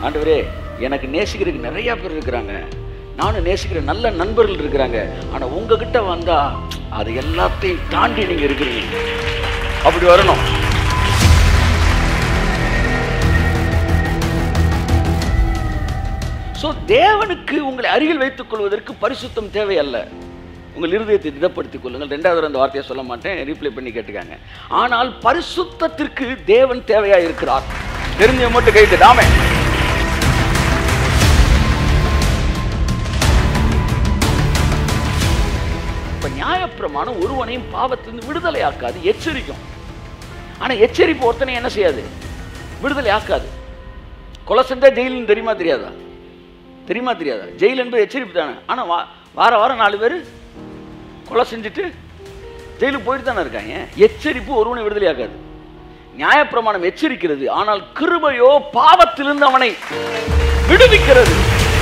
ஆண்டவரே எனக்கு நேசிக்கிறதுக்கு நிறைய பேர் இருக்கிறாங்க நானும் நேசிக்கிற நல்ல நண்பர்கள் இருக்கிறாங்க ஆனா உங்ககிட்ட வந்தா அது எல்லாத்தையும் தாண்டி நீங்க இருக்கிறீங்க அப்படி வரணும் ஸோ தேவனுக்கு உங்களை அருகில் வைத்துக் கொள்வதற்கு பரிசுத்தம் தேவையல்ல உங்கள் இருதயத்தை திடப்படுத்திக் கொள்ளுங்கள் ரெண்டாவது தடவை அந்த வார்த்தையை சொல்ல மாட்டேன் ரீப்ளை பண்ணி கேட்டுக்காங்க ஆனால் பரிசுத்தத்திற்கு தேவன் தேவையா இருக்கிறார் தெரிஞ்ச மட்டும் கைத்து டாமே இப்ப நியாயப்பிரமாணம் ஒருவனையும் பாவத்திலிருந்து விடுதலை ஆக்காது எச்சரிக்கும் ஆனா எச்சரிப்பு ஒருத்தனை என்ன செய்யாது விடுதலை ஆக்காது கொலை செஞ்சா ஜெயிலுன்னு தெரியுமா தெரியாதா தெரியுமா தெரியாதா ஜெயில் என்பது எச்சரிப்பு தானே ஆனா வா வார வாரம் நாலு பேர் கொலை செஞ்சுட்டு ஜெயிலுக்கு போயிட்டு தானே இருக்காங்க எச்சரிப்பு ஒருவனை விடுதலை ஆக்காது நியாயப்பிரமாணம் எச்சரிக்கிறது ஆனால் கிருபையோ பாவத்திலிருந்து அவனை விடுவிக்கிறது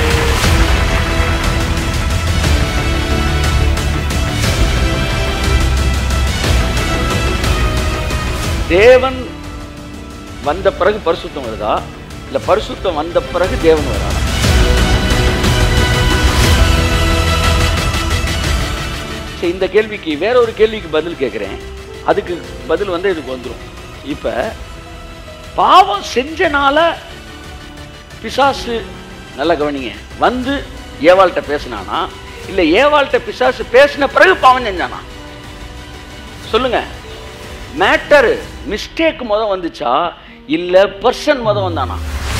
தேவன் வந்த பிறகு பரிசுத்தம் வருதா இல்ல பரிசுத்தம் வந்த பிறகு தேவன் வரா சரி இந்த கேள்விக்கு வேற ஒரு கேள்விக்கு பதில் கேட்குறேன் அதுக்கு பதில் வந்து இதுக்கு வந்துடும் இப்ப பாவம் செஞ்சனால பிசாசு நல்லா கவனிங்க வந்து ஏவாள்கிட்ட பேசினானா இல்ல ஏவாள்கிட்ட பிசாசு பேசின பிறகு பாவம் செஞ்சானா சொல்லுங்க மேட்டர் மிஸ்டேக் முத வந்துச்சா இல்ல பர்சன் முத வந்தானா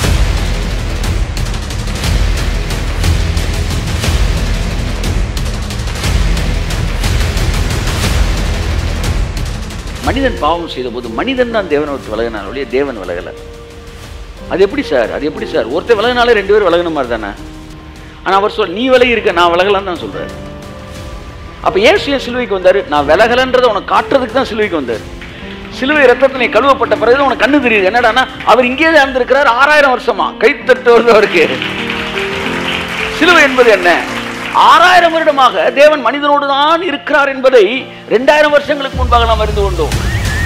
மனிதன் பாவம் செய்த போது மனிதன் தான் தேவனை விட்டு விலகினார் ஒழிய தேவன் விலகல அது எப்படி சார் அது எப்படி சார் ஒருத்தர் விலகினாலே ரெண்டு பேரும் விலகின மாதிரி தானே ஆனா அவர் சொல் நீ விலகி இருக்க நான் விலகலான்னு தான் சொல்றாரு அப்ப ஏன் சுய சிலுவைக்கு வந்தாரு நான் விலகலன்றதை உனக்கு காட்டுறதுக்கு தான் சிலுவைக்கு வந்தாரு சிலுவை ரத்தத்தினை கழுவப்பட்ட பிறகு உனக்கு கண்ணு தெரியுது என்னடான்னா அவர் இங்கே தான் இருந்திருக்கிறார் ஆறாயிரம் வருஷமா கைத்தட்டு வருது அவருக்கு சிலுவை என்பது என்ன ஆறாயிரம் வருடமாக தேவன் மனிதனோடு தான் இருக்கிறார் என்பதை ரெண்டாயிரம் வருஷங்களுக்கு முன்பாக நாம் அறிந்து கொண்டோம்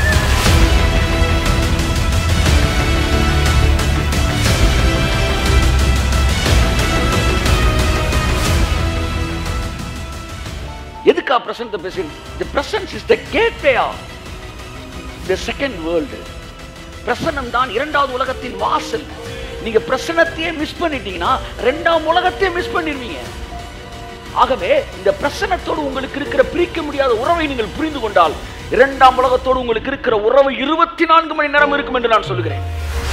எதுக்கா பிரசன்ட் பேசி the presence is the gateway of the second world பிரசன்னம் தான் இரண்டாவது உலகத்தின் வாசல் நீங்க பிரசனத்தையே மிஸ் பண்ணிட்டீங்கன்னா ரெண்டாம் உலகத்தையே மிஸ் பண்ணிடுவீங்க ஆகவே இந்த பிரசனத்தோடு உங்களுக்கு இருக்கிற பிரிக்க முடியாத உறவை நீங்கள் புரிந்து கொண்டால் இரண்டாம் உலகத்தோடு உங்களுக்கு இருக்கிற உறவு இருபத்தி நான்கு மணி நேரம் இருக்கும் என்று நான் சொல்லுகிறேன்